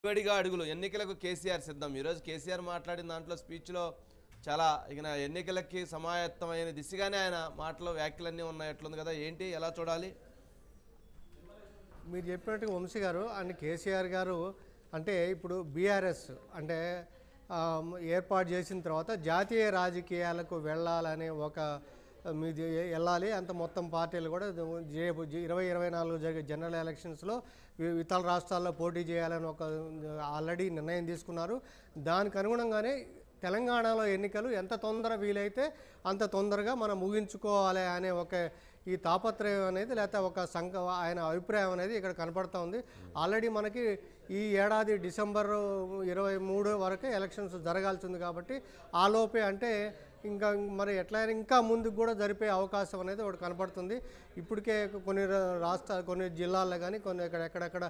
విడిగా అడుగులు ఎన్నికలకు కేసీఆర్ సిద్ధం ఈరోజు కేసీఆర్ మాట్లాడిన దాంట్లో స్పీచ్లో చాలా ఇక నా ఎన్నికలకి సమాయత్తమైన దిశగానే ఆయన మాటలు వ్యాఖ్యలన్నీ ఉన్నాయి ఎట్లుంది కదా ఏంటి ఎలా చూడాలి మీరు చెప్పినట్టుగా వంశీ గారు అండ్ కేసీఆర్ గారు అంటే ఇప్పుడు బీఆర్ఎస్ అంటే ఆ, ఏర్పాటు చేసిన తర్వాత జాతీయ రాజకీయాలకు వెళ్ళాలనే ఒక మీది వెళ్ళాలి అంత మొత్తం పార్టీలు కూడా రేపు జ- ఇరవై ఇరవై నాలుగు జరిగే జనరల్ ఎలక్షన్స్లో వి- ఇతర రాష్ట్రాల్లో పోటీ చేయాలని ఒక ఆల్రెడీ నిర్ణయం తీసుకున్నారు దానికి అనుగుణంగానే తెలంగాణలో ఎన్నికలు ఎంత తొందర వీలైతే అంత తొందరగా మనం ముగించుకోవాలి అనే ఒక ఈ తాపత్రయం అనేది లేకపోతే ఒక సంక ఆయన అభిప్రాయం అనేది ఇక్కడ కనపడతా ఉంది ఆల్రెడీ మనకి ఈ ఏడాది డిసెంబర్ ఇరవై మూడు వరకు ఎలక్షన్స్ జరగాల్సి ఉంది కాబట్టి ఆ లోపే అంటే ఇంకా మరి ఎట్లయినా ఇంకా ముందుకు కూడా జరిపే అవకాశం అనేది ఒకటి కనపడుతుంది ఇప్పటికే కొన్ని రా- రాష్ట్ర కొన్ని జిల్లాల్లో కానీ కొన్ని ఇక్కడ ఎక్కడెక్కడ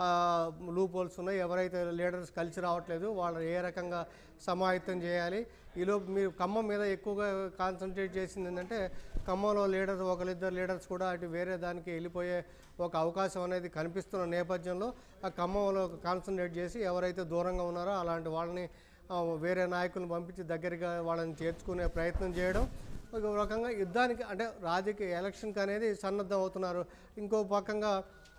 లూప్ హోల్స్ ఉన్నాయి ఎవరైతే లీడర్స్ కలిసి రావట్లేదు వాళ్ళు ఏ రకంగా సమాయత్తం చేయాలి ఈలోపు మీరు ఖమ్మం మీద ఎక్కువగా కాన్సన్ట్రేట్ చేసింది ఏంటంటే ఖమ్మంలో లీడర్స్ ఒకరిద్దరు లీడర్స్ కూడా అటు వేరే దానికి వెళ్ళిపోయే ఒక అవకాశం అనేది కనిపిస్తున్న నేపథ్యంలో ఆ ఖమ్మంలో కాన్సన్ట్రేట్ చేసి ఎవరైతే దూరంగా ఉన్నారో అలాంటి వాళ్ళని ఆ, వేరే నాయకులను పంపించి దగ్గరగా వాళ్ళని చేర్చుకునే ప్రయత్నం చేయడం ఒక రకంగా యుద్ధానికి అంటే రాజకీయ ఎలక్షన్కి అనేది సన్నద్ధం అవుతున్నారు ఇంకో పక్కంగా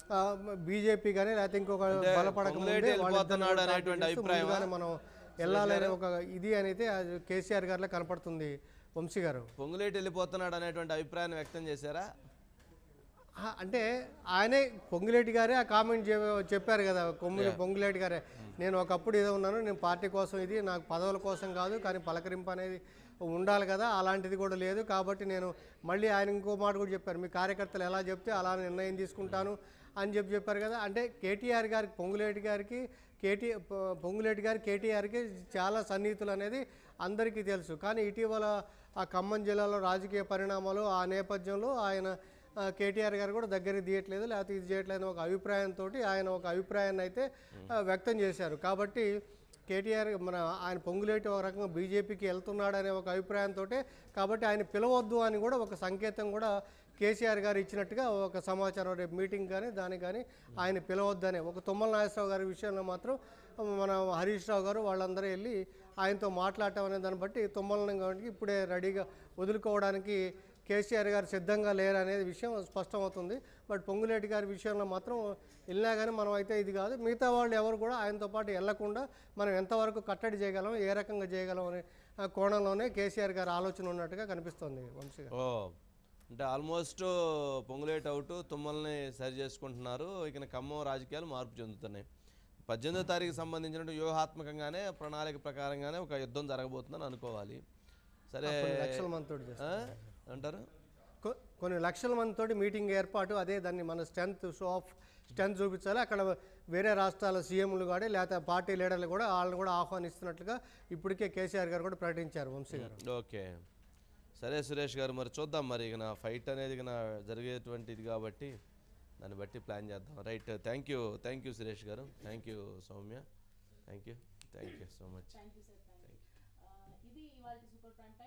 బీజేపీ కానీ లేకపోతే ఇంకొక బలపడక పొంగులేటి ముందే వెళ్ళిపోతున్నాడు వాళ్ళిద్దరిని అనేటువంటి చేస్తూ అభిప్రాయమా? ముందుగానే మనం వెళ్ళాలనే ఒక ఇది అనేది అది కేసీఆర్ గారిలో కనపడుతుంది వంశీ గారు పొంగులేటి వెళ్ళిపోతున్నాడు అనేటువంటి అభిప్రాయాన్ని వ్యక్తం చేశారా ఆ, అంటే ఆయనే పొంగులేటి గారే ఆ కామెంట్ చె- చెప్పారు కదా కొమ్ము పొంగులేటి గారే నేను ఒకప్పుడు ఏదో ఉన్నాను నేను పార్టీ కోసం ఇది నాకు పదవుల కోసం కాదు కానీ పలకరింపు అనేది ఉండాలి కదా అలాంటిది కూడా లేదు కాబట్టి నేను మళ్ళీ ఆయన ఇంకో మాట కూడా చెప్పారు మీ కార్యకర్తలు ఎలా చెప్తే అలా నిర్ణయం తీసుకుంటాను అని చెప్పి చెప్పారు కదా అంటే కేటీఆర్ గారికి పొంగులేటి గారికి కేటీ పొ- పొంగులేటి గారి కేటీఆర్కి చాలా సన్నిహితులు అనేది అందరికీ తెలుసు కానీ ఇటీవల ఆ ఖమ్మం జిల్లాలో రాజకీయ పరిణామాలు ఆ నేపథ్యంలో ఆయన ఆ, కేటీఆర్ గారు కూడా దగ్గరికి తీయట్లేదు లేకపోతే ఇది చేయట్లేదు ఒక అభిప్రాయంతో ఆయన ఒక అభిప్రాయాన్ని అయితే ఆ, వ్యక్తం చేశారు కాబట్టి కేటీఆర్ మన ఆయన పొంగులేటి ఒక రకంగా బీజేపీకి వెళ్తున్నాడనే ఒక అభిప్రాయంతో కాబట్టి ఆయన పిలవద్దు అని కూడా ఒక సంకేతం కూడా కేసీఆర్ గారు ఇచ్చినట్టుగా ఒక సమాచారం రేపు మీటింగ్ కానీ దానికి కానీ ఆయన పిలవద్దనే ఒక తుమ్మల నాగేశ్వరరావు గారి విషయంలో మాత్రం మన హరీష్ రావు గారు వాళ్ళందరూ వెళ్ళి ఆయనతో మాట్లాడటం అనే దాన్ని బట్టి తుమ్మలని కాబట్టి ఇప్పుడే రెడీగా వదులుకోవడానికి కేసీఆర్ గారు సిద్ధంగా లేరు అనేది విషయం స్పష్టమవుతుంది బట్ పొంగులేటి గారి విషయంలో మాత్రం వెళ్ళినా కానీ మనం అయితే ఇది కాదు మిగతా వాళ్ళు ఎవరు కూడా ఆయనతో పాటు వెళ్లకుండా మనం ఎంతవరకు కట్టడి చేయగలం ఏ రకంగా చేయగలం అనే ఆ కోణంలోనే కేసీఆర్ గారి ఆలోచన ఉన్నట్టుగా కనిపిస్తుంది వంశీ గారు ఓ అంటే ఆల్మోస్ట్ పొంగులేటి అవుట్ తుమ్మల్ని సరి చేసుకుంటున్నారు ఇక ఖమ్మం రాజకీయాలు మార్పు చెందుతున్నాయి పద్దెనిమిదో తారీఖు సంబంధించిన వ్యూహాత్మకంగానే ప్రణాళిక ప్రకారంగానే ఒక యుద్ధం జరగబోతుందని అనుకోవాలి సరే కొన్ని లక్షల మందితోటి చేస్తారు ఆ? అంటారు కొ- కొన్ని లక్షల మందితోటి మీటింగ్ ఏర్పాటు అదే దాన్ని మన స్ట్రెంత్ షో ఆఫ్ స్ట్రెంత్ చూపించాలి అక్కడ వేరే రాష్ట్రాల సీఎంలు కూడా లేకపోతే పార్టీ లీడర్లు కూడా వాళ్ళని కూడా ఆహ్వానిస్తున్నట్లుగా ఇప్పటికే కేసీఆర్ గారు కూడా ప్రకటించారు వంశీ గారు ఓకే సరే సురేష్ గారు మరి చూద్దాం మరి ఇక నా ఫైట్ అనేది ఇక నా జరిగేటువంటిది కాబట్టి దాన్ని బట్టి ప్లాన్ చేద్దాం right thank you thank you Suresh garu thank you Soumya thank you thank you so much thank you sir thank you ఇది ఇవాళ సూపర్ ప్రైమ్ టైం